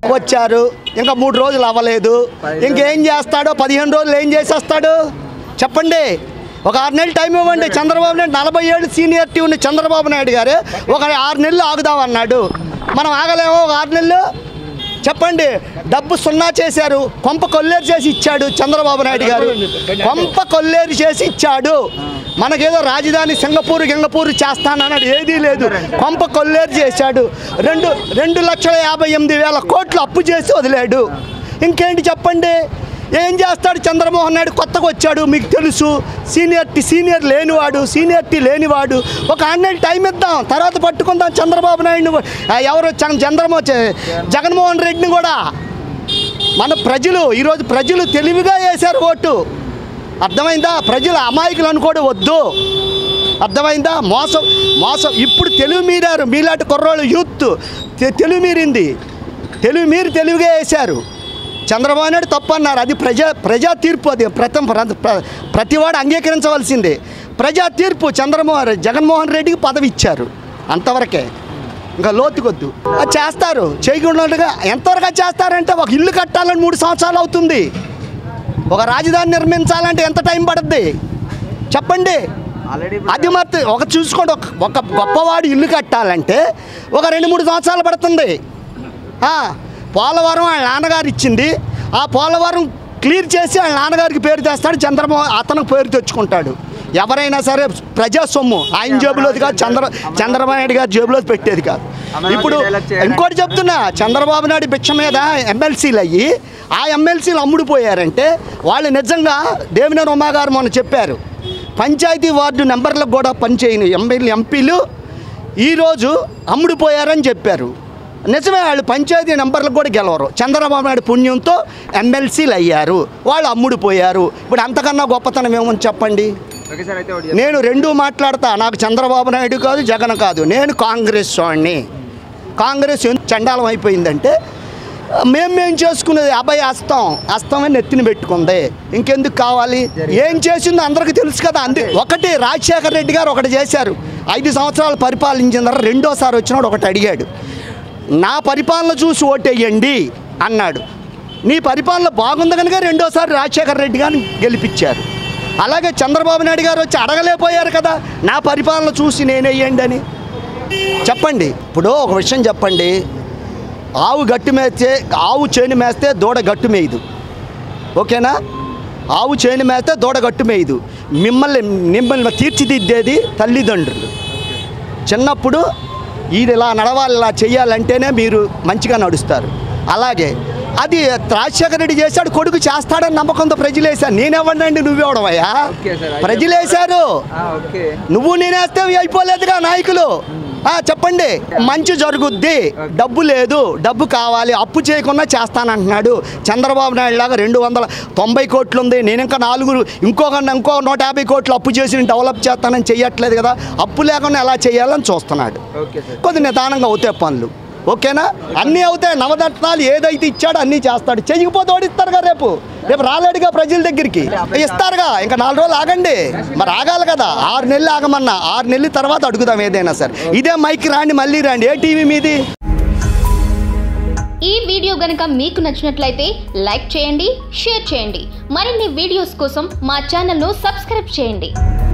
వచ్చారు ఇంకా మూడు రోజులు అవ్వలేదు ఇంకేం చేస్తాడో పదిహేను రోజులు ఏం చేసేస్తాడు చెప్పండి ఒక ఆరు నెలలు టైం ఇవ్వండి చంద్రబాబు నాయుడు నలభై ఏళ్ళు సీనియర్టీ ఉన్న చంద్రబాబు నాయుడు గారు ఒక ఆరు నెలలు ఆగుదామన్నాడు మనం ఆగలేమో ఒక ఆరు నెలలు చెప్పండి డబ్బు సున్నా చేశారు కొంప కొల్లేరు చేసి ఇచ్చాడు చంద్రబాబు నాయుడు గారు కొంప కొల్లేరు చేసి ఇచ్చాడు మనకేదో రాజధాని సింగపూర్ గింగపూర్ చేస్తానన్నాడు ఏదీ లేదు కొంప కొల్లేరు చేశాడు రెండు రెండు లక్షల యాభై ఎనిమిది వేల కోట్లు అప్పు చేసి వదిలాడు ఇంకేంటి చెప్పండి ఏం చేస్తాడు చంద్రమోహన్ నాయుడు కొత్తగా వచ్చాడు మీకు తెలుసు సీనియర్టీ సీనియర్ లేనివాడు సీనియర్టీ లేనివాడు ఒక ఆన్లైన్ టైం ఇద్దాం తర్వాత పట్టుకుందాం చంద్రబాబు నాయుడు ఎవరు చ- చంద్రమో చ- జగన్మోహన్ రెడ్డిని కూడా మన ప్రజలు ఈరోజు ప్రజలు తెలివిగా వేశారు ఓటు అర్థమైందా ప్రజలు అమాయకులు అనుకోవడం వద్దు అర్థమైందా మోసం మోసం ఇప్పుడు తెలుగు మీరారు మీలాంటి కుర్రోళ్ళు యూత్ తె- తెలుగు మీరింది తెలుగు మీరు తెలివిగా వేశారు చంద్రబాబు నాయుడు తప్పు అన్నారు అది ప్రజా ప్రజా తీర్పు అది ప్రథమ ప్ర- ప్ర- ప్రతివాడు అంగీకరించవలసిందే ప్రజా తీర్పు చంద్రమోహన్ రెడ్డి జగన్మోహన్ రెడ్డికి పదవి ఇచ్చారు అంతవరకే ఇంకా లోతుకొద్దు అది చేస్తారు చేయకుండా ఎంతవరకు చేస్తారంటే ఒక ఇల్లు కట్టాలని మూడు సంవత్సరాలు అవుతుంది ఒక రాజధాని నిర్మించాలంటే ఎంత టైం పడుద్ది చెప్పండి ఆల్రెడీ అది మరి ఒక చూసుకోండి ఒక ఒక గొప్పవాడు ఇల్లు కట్టాలంటే ఒక రెండు మూడు సంవత్సరాలు పడుతుంది ఆ, పోలవరం వాళ్ళ నాన్నగారు ఇచ్చింది ఆ పోలవరం క్లియర్ చేసి వాళ్ళ నాన్నగారికి పేరు తెస్తాడు చంద్రబాబు అతనికి పేరు తెచ్చుకుంటాడు ఎవరైనా సరే ప్రజా సొమ్ము ఆయన జేబులోది కాదు చంద్ర చంద్రబాబు నాయుడు గారి జేబులో పెట్టేది కాదు అమరావతి ఇప్పుడు డైలాగ్ చేయాలంటే- ఇంకోటి చెప్తున్నా చంద్రబాబు నాయుడు భిక్ష మీద ఎమ్మెల్సీలు అయ్యి ఆ ఎమ్మెల్సీలు అమ్ముడుపోయారంటే వాళ్ళు నిజంగా దేవినేని ఉమా గారు మొన్న చెప్పారు పంచాయతీ వార్డు నెంబర్లకు కూడా పనిచేయని ఎమ్మెల్యే ఎంపీలు ఈరోజు అమ్ముడుపోయారని చెప్పారు నిజమే వాళ్ళు పంచాయతీ నెంబర్లకు కూడా గెలవరు చంద్రబాబు నాయుడు పుణ్యంతో ఎమ్మెల్సీలు అయ్యారు వాళ్ళు అమ్ముడుపోయారు ఇప్పుడు అంతకన్నా గొప్పతనం ఏమని చెప్పండి ఓకే సార్ అయితే ఒకటి నేను రెండూ మాట్లాడతా నాకు చంద్రబాబు నాయుడు కాదు జగన్ కాదు నేను కాంగ్రెస్ వాడిని కాంగ్రెస్ ఎందుకు చండాలం అయిపోయిందంటే మేము మేము చేసుకునేది అబ్బాయి అస్తం అస్తమే నెత్తిన పెట్టుకుంది ఇంకెందుకు కావాలి ఏం చేసిందో అందరికీ తెలుసు కదా అంది ఒకటి రాజశేఖర రెడ్డి గారు ఒకటి చేశారు ఐదు సంవత్సరాలు పరిపాలించిన తర్వాత రెండోసారి వచ్చినాడు ఒకటి అడిగాడు నా పరిపాలన చూసి ఓటేయండి అన్నాడు నీ పరిపాలన బాగుంది కనుక రెండోసారి రాజశేఖర రెడ్డి గారిని గెలిపించారు అలాగే చంద్రబాబు నాయుడు గారు వచ్చి అడగలేకపోయారు కదా నా పరిపాలన చూసి నేనేయండి అని చెప్పండి ఇప్పుడు ఒక విషయం చెప్పండి ఆవు గట్టు మేస్తే ఆవు చేను మేస్తే దూడ గట్టు మేయదు ఓకేనా ఆవు చేను మేస్తే దూడ గట్టు మేయదు మిమ్మల్ని మిమ్మల్ని తీర్చిదిద్దేది తల్లిదండ్రులు చిన్నప్పుడు ఇది ఇలా నడవాలి ఇలా చేయాలంటేనే మీరు మంచిగా నడుస్తారు అలాగే అది రాజశేఖర రెడ్డి చేశాడు కొడుకు చేస్తాడని నమ్మకంతో ప్రజలు వేశారు నేనెవ్వండి నువ్వేవడమయ్యా ఓకే సార్. ప్రజలు వేశారు ఆ, ఓకే నువ్వు నేనేస్తే అయిపోలేదుగా నాయకులు ఆ, చెప్పండి మంచి జరుగుద్ది డబ్బు లేదు డబ్బు కావాలి అప్పు చేయకుండా చేస్తానంటున్నాడు చంద్రబాబు నాయుడు లాగా రెండు వందల తొంభై కోట్లు ఉంది నేను ఇంకా నాలుగు ఇంకొక ఇంకో నూట యాభై కోట్లు అప్పు చేసి నేను డెవలప్ చేస్తానని చెయ్యట్లేదు కదా అప్పు లేకుండా ఎలా చేయాలని చూస్తున్నాడు ఓకే సార్ కొద్ది నిదానంగా అవుతాయి పనులు ఓకేనా అన్నీ అవుతాయి నవదత్నాలు ఏదైతే ఇచ్చాడో అన్నీ చేస్తాడు చెయ్యకపోతే ఓడిస్తారుగా రేపు రేపు రాలేడుగా ప్రజల దగ్గరికి ఇస్తారుగా ఇంకా నాలుగు రోజులు ఆగండి మరి ఆగాలి కదా ఆరు నెలలు ఆగమన్నా ఆరు నెలల తర్వాత అడుగుదాం ఏదైనా సరే ఇదే మైక్ రాండి మళ్ళీ రండి ఏ టీవీ మీది ఈ వీడియో గనక మీకు నచ్చినట్లయితే లైక్ చేయండి షేర్ చేయండి మరిన్ని వీడియోస్ కోసం మా ఛానల్ను సబ్స్క్రైబ్ చేయండి